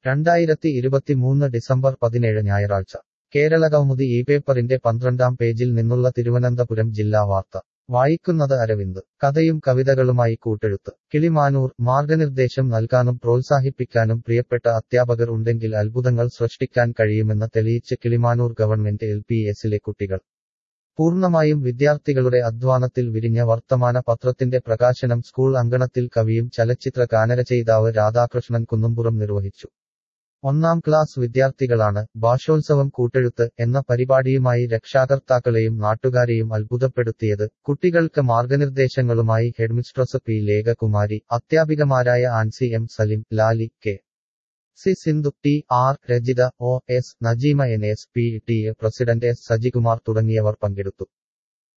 രണ്ടായിരത്തി ഇരുപത്തിമൂന്ന് ഡിസംബർ പതിനേഴ് ഞായറാഴ്ച കേരളകൗമുദി ഈ പേപ്പറിന്റെ പന്ത്രണ്ടാം പേജിൽ നിന്നുള്ള തിരുവനന്തപുരം ജില്ലാ വാർത്ത വായിക്കുന്നത് അരവിന്ദ് കഥയും കവിതകളുമായി കൂട്ടെഴുത്ത് കിളിമാനൂർ മാർഗനിർദ്ദേശം നൽകാനും പ്രോത്സാഹിപ്പിക്കാനും പ്രിയപ്പെട്ട അധ്യാപകർ ഉണ്ടെങ്കിൽ അത്ഭുതങ്ങൾ സൃഷ്ടിക്കാൻ കഴിയുമെന്ന് തെളിയിച്ച് കിളിമാനൂർ ഗവൺമെന്റ് എൽ പി എസിലെ കുട്ടികൾ പൂർണ്ണമായും വിദ്യാർത്ഥികളുടെ അധ്വാനത്തിൽ വിരിഞ്ഞ വർത്തമാന പത്രത്തിന്റെ പ്രകാശനം സ്കൂൾ അങ്കണത്തിൽ കവിയും ചലച്ചിത്ര ഗാനരചയിതാവ് രാധാകൃഷ്ണൻ കുന്നുംപുറം നിർവഹിച്ചു ഒന്നാം ക്ലാസ് വിദ്യാർത്ഥികളാണ് ഭാഷോത്സവം കൂട്ടെഴുത്ത് എന്ന പരിപാടിയുമായി രക്ഷാകർത്താക്കളെയും നാട്ടുകാരെയും അത്ഭുതപ്പെടുത്തിയത് കുട്ടികൾക്ക് മാർഗനിർദ്ദേശങ്ങളുമായി ഹെഡ്മിസ്ട്രസ് പി ലേഖകുമാരി അധ്യാപികമാരായ Ancy M Salim Lali K C Sindhu T R Rajitha O S Najeema N S P T A president S Sajikumar തുടങ്ങിയവർ പങ്കെടുത്തു